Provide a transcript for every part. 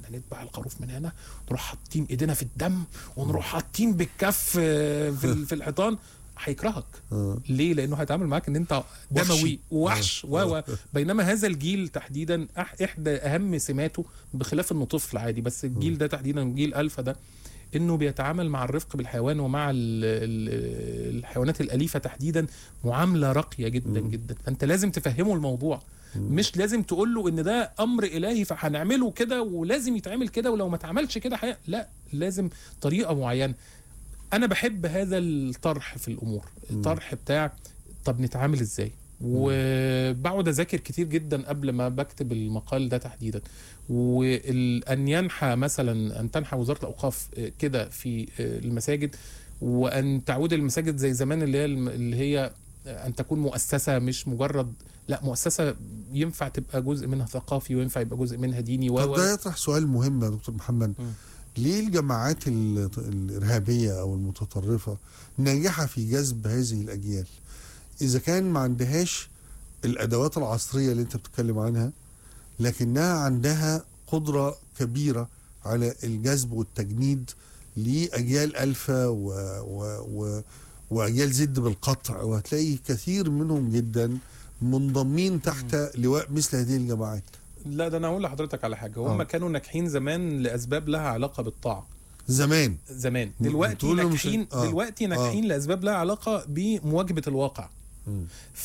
نذبح الخروف من هنا نروح حاطين ايدينا في الدم ونروح حاطين بالكف آه، في ال- في الحيطان هيكرهك آه. ليه لانه هيتعامل معاك ان انت دموي وحشي. ووحش آه. و و بينما هذا الجيل تحديدا أح- احدى اهم سماته بخلاف انه طفل عادي بس الجيل ده تحديدا جيل الفا ده انه بيتعامل مع الرفق بالحيوان ومع ال ال الحيوانات الاليفه تحديدا معامله راقيه جدا جدا فانت لازم تفهمه الموضوع مش لازم تقول له ان ده امر الهي فهنعمله كده ولازم يتعمل كده ولو ما اتعملش كده حي... لا لازم طريقه معينه انا بحب هذا الطرح في الامور الطرح بتاع طب نتعامل ازاي وبقعد اذاكر كتير جدا قبل ما بكتب المقال ده تحديدا وان ينحى مثلا ان تنحى وزاره الاوقاف آه، كده في آه، المساجد وان تعود المساجد زي زمان اللي هي اللي هي ان تكون مؤسسه مش مجرد لا مؤسسه ينفع تبقى جزء منها ثقافي وينفع يبقى جزء منها ديني و طب و- ده يطرح سؤال مهم يا دكتور محمد مم. ليه الجماعات ال- الإرهابية أو المتطرفة ناجحة في جذب هذه الأجيال إذا كان ما عندهاش الأدوات العصرية اللي أنت بتتكلم عنها لكنها عندها قدرة كبيرة على الجذب والتجنيد لأجيال ألفا و و و وأجيال زد بالقطع وهتلاقي كثير منهم جدا منضمين تحت لواء مثل هذه الجماعات لا ده انا اقول لحضرتك على حاجه هم آه. كانوا ناجحين زمان لاسباب لها علاقه بالطاعه زمان زمان دلوقتي بتقول له مش- ناجحين آه. دلوقتي ناجحين لاسباب لها علاقه بمواجهه الواقع مم.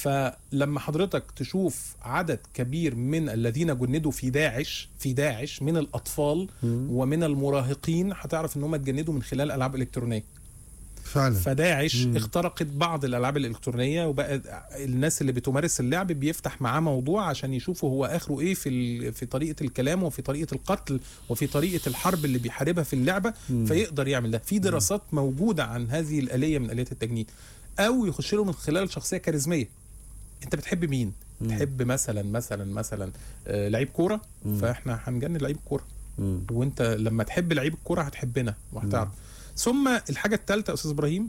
فلما حضرتك تشوف عدد كبير من الذين جندوا في داعش في داعش من الاطفال مم. ومن المراهقين هتعرف ان هم اتجندوا من خلال العاب الكترونيه فعلا فداعش مم. اخترقت بعض الالعاب الالكترونيه وبقى الناس اللي بتمارس اللعب بيفتح معاه موضوع عشان يشوفوا هو اخره ايه في ال- في طريقه الكلام وفي طريقه القتل وفي طريقه الحرب اللي بيحاربها في اللعبه مم. فيقدر يعمل ده في دراسات موجوده عن هذه الاليه من اليات التجنيد او يخش له من خلال شخصيه كاريزميه انت بتحب مين مم. تحب مثلا مثلا مثلا آه، لعيب كوره مم. فاحنا هنجند لعيب كوره مم. وانت لما تحب لعيب الكوره هتحبنا وهتعرف ثم الحاجه الثالثه يا استاذ ابراهيم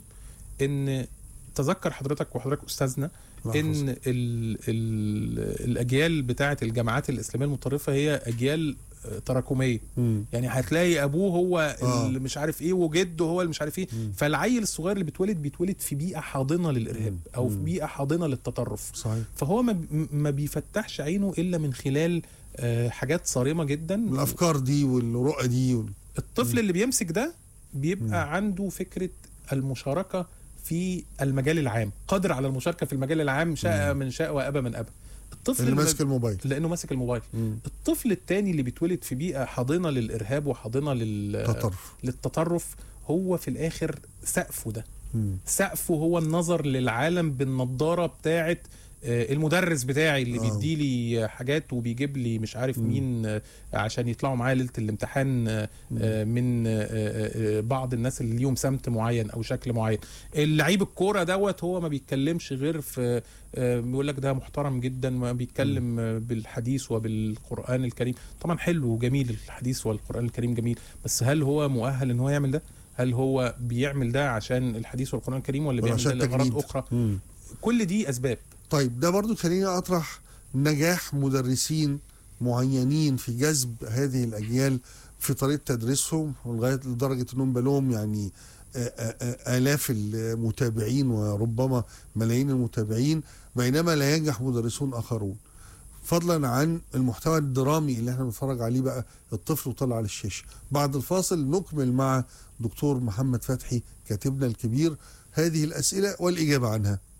ان تذكر حضرتك وحضرتك استاذنا الله ان يحفظك. ال ال الاجيال بتاعه الجامعات الاسلاميه المتطرفه هي اجيال آه، تراكميه مم. يعني هتلاقي ابوه هو آه. اللي مش عارف ايه وجده هو اللي مش عارف ايه مم. فالعيل الصغير اللي بيتولد بيتولد في بيئه حاضنه للارهاب مم. او في مم. بيئه حاضنه للتطرف صحيح فهو ما بي- ما بيفتحش عينه الا من خلال آه، حاجات صارمه جدا الافكار دي والرؤى دي وال... الطفل اللي بيمسك ده بيبقى مم. عنده فكره المشاركه في المجال العام قادر على المشاركه في المجال العام شاء من شاء وابى من ابى الطفل اللي ما- ماسك الموبايل لانه ماسك الموبايل مم. الطفل التاني اللي بيتولد في بيئه حاضنه للارهاب وحاضنه لل... تطرف للتطرف هو في الاخر سقفه ده مم. سقفه هو النظر للعالم بالنظاره بتاعه آه، المدرس بتاعي اللي آه. بيدي لي حاجات وبيجيب لي مش عارف مم. مين آه، عشان يطلعوا معايا ليله الامتحان آه، آه، من آه، آه، آه، بعض الناس اللي ليهم سمت معين او شكل معين اللعيب الكوره دوت هو ما بيتكلمش غير في آه، بيقول لك ده محترم جدا ما بيتكلم آه، بالحديث وبالقران الكريم طبعا حلو وجميل الحديث والقران الكريم جميل بس هل هو مؤهل ان هو يعمل ده هل هو بيعمل ده عشان الحديث والقران الكريم ولا ولا بيعمل ده عشان لاغراض تجنيد. اخرى مم. كل دي اسباب طيب ده برضو خليني اطرح نجاح مدرسين معينين في جذب هذه الاجيال في طريقه تدريسهم لغايه لدرجه انهم بقى لهم يعني آه، آه، آه، الاف المتابعين وربما ملايين المتابعين بينما لا ينجح مدرسون اخرون فضلا عن المحتوى الدرامي اللي احنا بنتفرج عليه بقى الطفل وطلع على الشاشه بعد الفاصل نكمل مع دكتور محمد فتحي كاتبنا الكبير هذه الاسئله والاجابه عنها